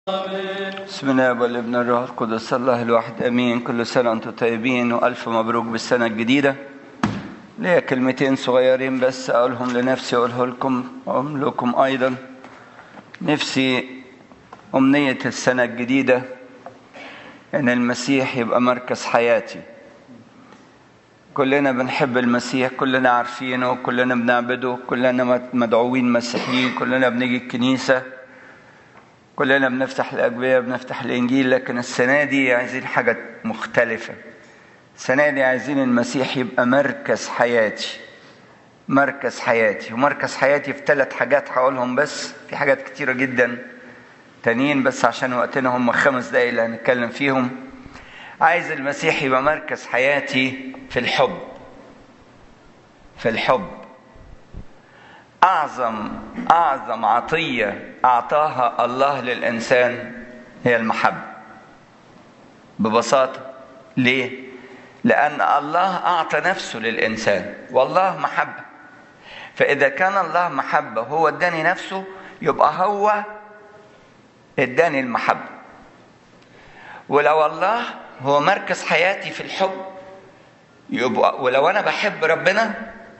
بسم الله والابن الروح القدس الله الواحد امين كل سنه وانتم طيبين والف مبروك بالسنه الجديده ليا كلمتين صغيرين بس اقولهم لنفسي واقوله لكم واقول لكم ايضا نفسي امنيه السنه الجديده ان المسيح يبقى مركز حياتي كلنا بنحب المسيح كلنا عارفينه كلنا بنعبده كلنا مدعوين مسيحيين كلنا بنيجي الكنيسه كلنا بنفتح الأجبية بنفتح الإنجيل لكن السنة دي عايزين حاجة مختلفة السنة دي عايزين المسيح يبقى مركز حياتي مركز حياتي ومركز حياتي في ثلاث حاجات هقولهم بس في حاجات كتيرة جدا تانيين بس عشان وقتنا هم خمس دقايق اللي هنتكلم فيهم عايز المسيح يبقى مركز حياتي في الحب في الحب أعظم أعظم عطية أعطاها الله للإنسان هي المحبة ببساطة ليه؟ لأن الله أعطى نفسه للإنسان والله محبة فإذا كان الله محبة هو اداني نفسه يبقى هو اداني المحبة ولو الله هو مركز حياتي في الحب يبقى ولو أنا بحب ربنا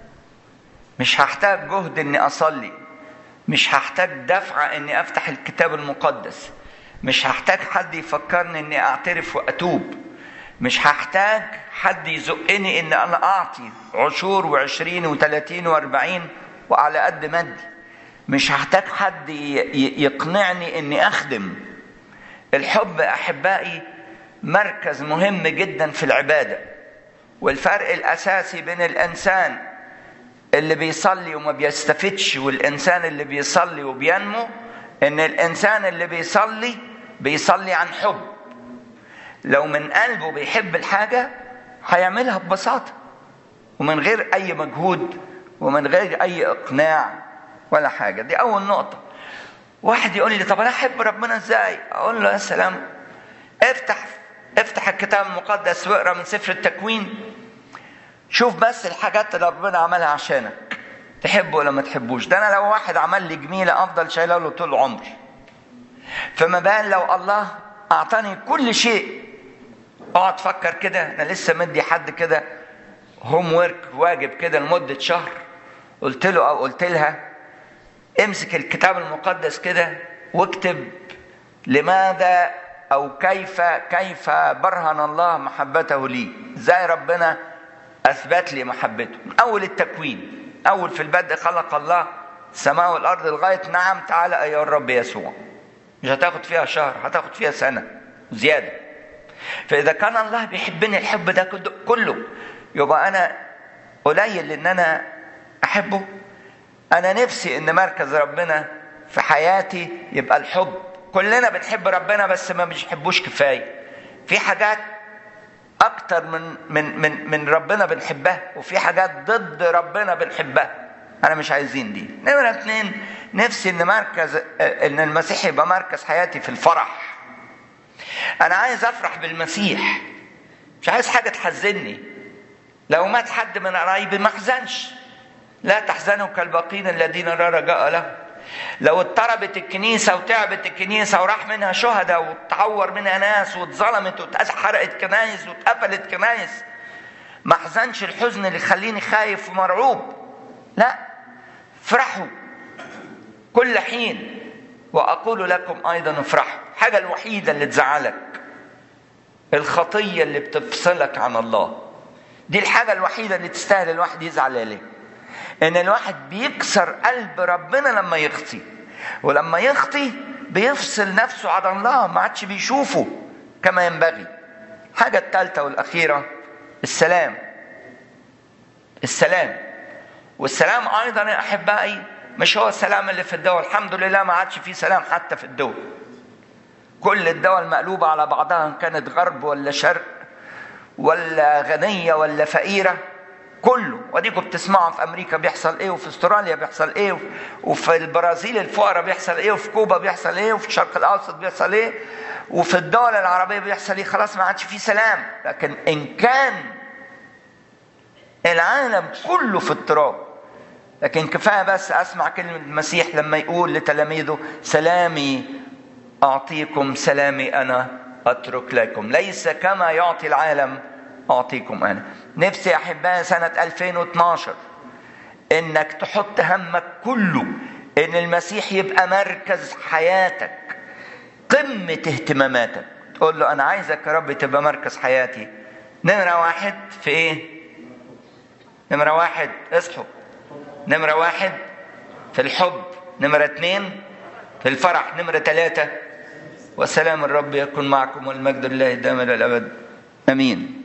مش هحتاج جهد اني اصلي مش هحتاج دفعة اني افتح الكتاب المقدس مش هحتاج حد يفكرني اني اعترف واتوب مش هحتاج حد يزقني ان انا اعطي عشور وعشرين وثلاثين واربعين وعلى قد مادي مش هحتاج حد يقنعني اني اخدم الحب احبائي مركز مهم جدا في العباده والفرق الاساسي بين الانسان اللي بيصلي وما بيستفدش والانسان اللي بيصلي وبينمو ان الانسان اللي بيصلي بيصلي عن حب لو من قلبه بيحب الحاجه هيعملها ببساطه ومن غير اي مجهود ومن غير اي اقناع ولا حاجه دي اول نقطه واحد يقول لي طب انا احب ربنا ازاي اقول له يا سلام افتح افتح الكتاب المقدس واقرا من سفر التكوين شوف بس الحاجات اللي ربنا عملها عشانك تحبه ولا ما تحبوش ده انا لو واحد عمل لي جميله افضل شايلها له طول عمري فما بال لو الله اعطاني كل شيء اقعد فكر كده انا لسه مدي حد كده هوم ورك واجب كده لمده شهر قلت له او قلت لها امسك الكتاب المقدس كده واكتب لماذا او كيف كيف برهن الله محبته لي ازاي ربنا اثبت لي محبته من اول التكوين اول في البدء خلق الله السماء والارض لغايه نعم تعالى ايها الرب يسوع مش هتاخد فيها شهر هتاخد فيها سنه زياده فاذا كان الله بيحبني الحب ده كله يبقى انا قليل ان انا احبه انا نفسي ان مركز ربنا في حياتي يبقى الحب كلنا بنحب ربنا بس ما بنحبوش كفايه في حاجات اكتر من من من من ربنا بنحبها وفي حاجات ضد ربنا بنحبها انا مش عايزين دي نمرة اتنين نفسي ان مركز ان المسيح يبقى مركز حياتي في الفرح انا عايز افرح بالمسيح مش عايز حاجة تحزني لو مات حد من قرايبي ما احزنش لا تحزنوا كالباقين الذين لا رجاء لهم لو اضطربت الكنيسة وتعبت الكنيسة وراح منها شهداء وتعور منها ناس واتظلمت واتحرقت كنايس واتقفلت كنايس ما احزنش الحزن اللي يخليني خايف ومرعوب لا افرحوا كل حين واقول لكم ايضا افرحوا الحاجه الوحيده اللي تزعلك الخطيه اللي بتفصلك عن الله دي الحاجه الوحيده اللي تستاهل الواحد يزعل عليها ان الواحد بيكسر قلب ربنا لما يخطي ولما يخطي بيفصل نفسه عن الله ما عادش بيشوفه كما ينبغي الحاجة الثالثة والأخيرة السلام السلام والسلام أيضا يا أحبائي مش هو السلام اللي في الدول الحمد لله ما عادش فيه سلام حتى في الدول كل الدول مقلوبة على بعضها إن كانت غرب ولا شرق ولا غنية ولا فقيرة كله وديكم بتسمعوا في امريكا بيحصل ايه وفي استراليا بيحصل ايه وفي البرازيل الفقراء بيحصل ايه وفي كوبا بيحصل ايه وفي الشرق الاوسط بيحصل ايه وفي الدول العربيه بيحصل ايه خلاص ما عادش فيه سلام لكن ان كان العالم كله في اضطراب لكن كفايه بس اسمع كلمه المسيح لما يقول لتلاميذه سلامي أعطيكم سلامي أنا أترك لكم ليس كما يعطي العالم أعطيكم أنا نفسي أحبائي سنة 2012 إنك تحط همك كله إن المسيح يبقى مركز حياتك قمة اهتماماتك تقول له أنا عايزك يا رب تبقى مركز حياتي نمرة واحد في إيه؟ نمرة واحد اصحوا نمرة واحد في الحب نمرة اتنين في الفرح نمرة ثلاثة وسلام الرب يكن معكم والمجد لله دائما الأبد أمين